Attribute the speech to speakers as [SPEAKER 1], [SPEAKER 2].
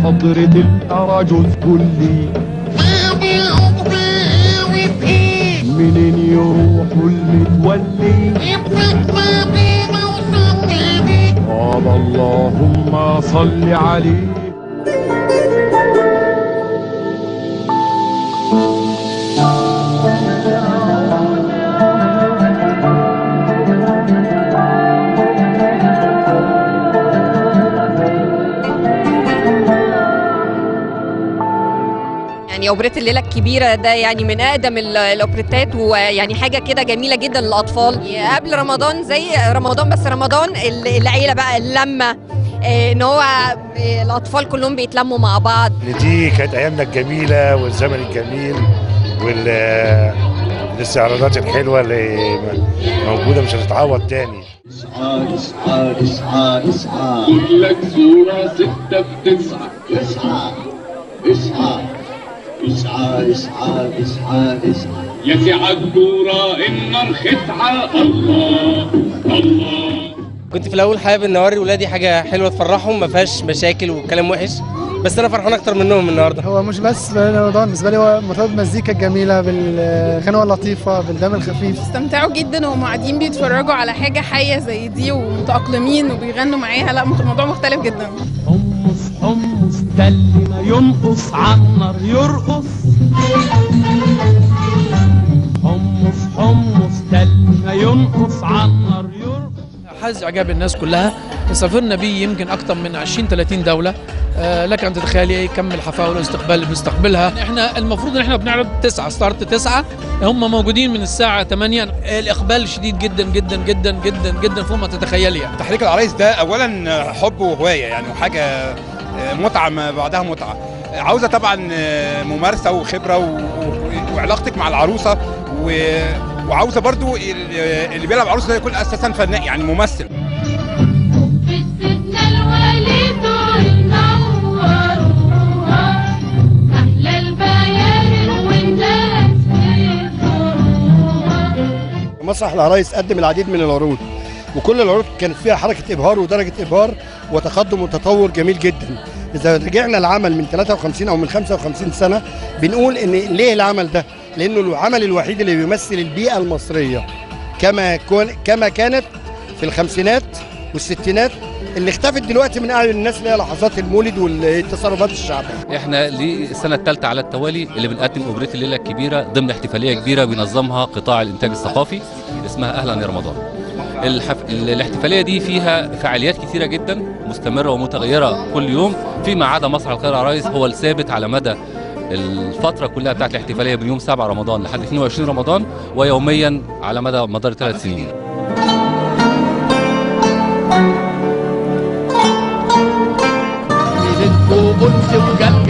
[SPEAKER 1] حضرة الأرجل كلي منين يروحوا المتولي قال اللهم صل عليه
[SPEAKER 2] يعني اوبريت الليله الكبيره ده يعني من اقدم ال- الاوبريتات ويعني حاجه كده جميله جدا للاطفال قبل رمضان زي رمضان بس رمضان ال- العيله بقى اللمه آه، ان هو آه، الاطفال كلهم بيتلموا مع بعض
[SPEAKER 3] إن دي كانت ايامنا الجميله والزمن الجميل وال الاستعراضات الحلوه اللي موجوده مش هتتعوض تاني
[SPEAKER 4] اصحى اصحى اصحى اصحى
[SPEAKER 5] كلك صورة ستة بتسعة
[SPEAKER 4] اصحى اصحى اصحى اصحى اصحى اصحى
[SPEAKER 5] يا سي عالدورة النار خدعة الله الله
[SPEAKER 6] كنت في الاول حابب ان اوري ولادي حاجه حلوه تفرحهم ما فيهاش مشاكل وكلام وحش بس انا فرحان اكتر منهم النهارده
[SPEAKER 7] هو مش بس رمضان بالنسبه لي هو مرتبط بالمزيكا الجميله بالغنوه اللطيفه بالدم الخفيف
[SPEAKER 8] استمتعوا جدا وهم قاعدين بيتفرجوا على حاجه حيه زي دي ومتاقلمين وبيغنوا معاها لا الموضوع مختلف جدا
[SPEAKER 1] حمص حمص ده اللي ما ينقص عالنار يرقص حمص حمص ده اللي ما ينقص عالنار يرقص
[SPEAKER 9] حاز اعجاب الناس كلها سافرنا بيه يمكن اكثر من 20 30 دوله آه، لك ان تتخيلي ايه كم الحفاوه والاستقبال اللي بنستقبلها احنا المفروض ان احنا بنعرض تسعة ستارت تسعة هم موجودين من الساعه 8 الاقبال شديد جدا جدا جدا جدا جدا فوق ما تتخيلي يعني
[SPEAKER 10] تحريك العرايس ده اولا حب وهوايه يعني وحاجه متعه ما بعدها متعه عاوزه طبعا ممارسه وخبره و- و- وعلاقتك مع العروسه و... وعاوزه برضو ال- اللي بيلعب عروسه ده يكون اساسا فنان يعني ممثل
[SPEAKER 11] مسرح العرايس قدم العديد من العروض وكل العروض كانت فيها حركه ابهار ودرجه ابهار وتقدم وتطور جميل جدا اذا رجعنا العمل من 53 او من 55 سنه بنقول ان ليه العمل ده لانه العمل الوحيد اللي بيمثل البيئه المصريه كما كون كما كانت في الخمسينات والستينات اللي اختفت دلوقتي من اعين الناس اللي هي لحظات المولد والتصرفات الشعبيه
[SPEAKER 12] احنا دي السنه الثالثه على التوالي اللي بنقدم اوبريت الليله الكبيره ضمن احتفاليه كبيره بينظمها قطاع الانتاج الثقافي اسمها اهلا يا رمضان الحف... ال- الاحتفاليه دي فيها فعاليات كثيره جدا مستمره ومتغيره كل يوم فيما عدا مسرح القاهره عرايس هو الثابت على مدى الفتره كلها بتاعت الاحتفاليه من يوم 7 رمضان لحد 22 رمضان ويوميا على مدى مدار ثلاث سنين
[SPEAKER 1] ولد وبنت وجد